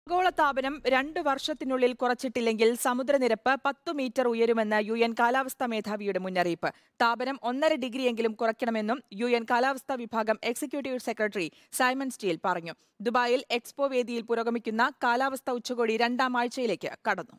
ആഗോളതാപനം രണ്ട് വർഷത്തിനുള്ളിൽ കുറച്ചിട്ടില്ലെങ്കിൽ സമുദ്രനിരപ്പ് പത്ത് മീറ്റർ ഉയരുമെന്ന് യു എൻ കാലാവസ്ഥാ മേധാവിയുടെ മുന്നറിയിപ്പ് താപനം ഒന്നര ഡിഗ്രിയെങ്കിലും കുറയ്ക്കണമെന്നും യു എൻ കാലാവസ്ഥാ വിഭാഗം എക്സിക്യൂട്ടീവ് സെക്രട്ടറി സൈമൺ സ്റ്റീൽ പറഞ്ഞു ദുബായിൽ എക്സ്പോ വേദിയിൽ പുരോഗമിക്കുന്ന കാലാവസ്ഥാ ഉച്ചകോടി രണ്ടാം ആഴ്ചയിലേക്ക് കടന്നു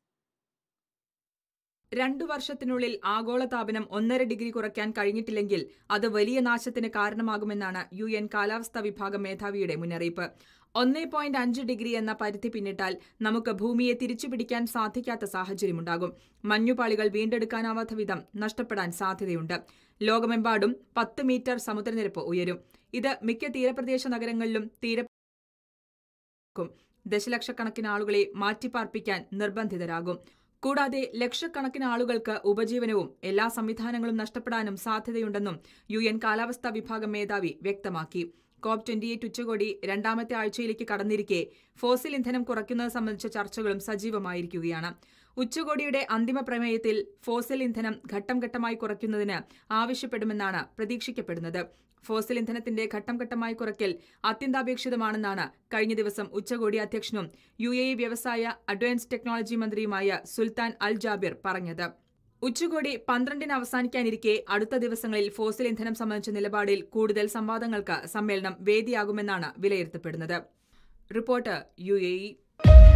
രണ്ടു വർഷത്തിനുള്ളിൽ ആഗോളതാപനം ഒന്നര ഡിഗ്രി കുറയ്ക്കാൻ കഴിഞ്ഞിട്ടില്ലെങ്കിൽ അത് വലിയ നാശത്തിന് കാരണമാകുമെന്നാണ് യു എൻ കാലാവസ്ഥാ വിഭാഗം മേധാവിയുടെ മുന്നറിയിപ്പ് ഒന്നേ പോയിന്റ് അഞ്ച് ഡിഗ്രി എന്ന പരിധി പിന്നിട്ടാൽ നമുക്ക് ഭൂമിയെ തിരിച്ചുപിടിക്കാൻ സാധിക്കാത്ത സാഹചര്യമുണ്ടാകും മഞ്ഞുപാളികൾ വീണ്ടെടുക്കാനാവാത്ത വിധം നഷ്ടപ്പെടാൻ സാധ്യതയുണ്ട് ലോകമെമ്പാടും പത്ത് മീറ്റർ സമുദ്രനിരപ്പ് ഉയരും ഇത് മിക്ക തീരപ്രദേശ നഗരങ്ങളിലും തീര ദശലക്ഷക്കണക്കിന് ആളുകളെ മാറ്റിപ്പാർപ്പിക്കാൻ നിർബന്ധിതരാകും കൂടാതെ ലക്ഷക്കണക്കിന് ആളുകൾക്ക് ഉപജീവനവും എല്ലാ സംവിധാനങ്ങളും നഷ്ടപ്പെടാനും സാധ്യതയുണ്ടെന്നും യു എൻ കാലാവസ്ഥാ വിഭാഗം മേധാവി വ്യക്തമാക്കി കോപ്പ് ട്വന്റി എയ്റ്റ് ഉച്ചകോടി രണ്ടാമത്തെ ആഴ്ചയിലേക്ക് കടന്നിരിക്കെ ഫോസിൽ ഇന്ധനം കുറയ്ക്കുന്നത് സംബന്ധിച്ച ചർച്ചകളും സജീവമായിരിക്കുകയാണ് ഉച്ചകോടിയുടെ അന്തിമ പ്രമേയത്തിൽ ഫോസിൽ ഇന്ധനം ഘട്ടം ഘട്ടമായി കുറയ്ക്കുന്നതിന് ആവശ്യപ്പെടുമെന്നാണ് പ്രതീക്ഷിക്കപ്പെടുന്നത് ഫോസിൽ ഇന്ധനത്തിന്റെ ഘട്ടം ഘട്ടമായി കുറയ്ക്കൽ അത്യന്താപേക്ഷിതമാണെന്നാണ് കഴിഞ്ഞ ദിവസം ഉച്ചകോടി അധ്യക്ഷനും യു എ ഇ വ്യവസായ അഡ്വാൻസ് ടെക്നോളജി മന്ത്രിയുമായ സുൽത്താൻ അൽ ജാബിർ പറഞ്ഞത് ഉച്ചകോടി പന്ത്രണ്ടിന് അവസാനിക്കാനിരിക്കെ അടുത്ത ദിവസങ്ങളിൽ ഫോസിൽ ഇന്ധനം സംബന്ധിച്ച നിലപാടിൽ കൂടുതൽ സംവാദങ്ങൾക്ക് സമ്മേളനം വേദിയാകുമെന്നാണ് വിലയിരുത്തപ്പെടുന്നത് റിപ്പോർട്ട് യു എ ഇ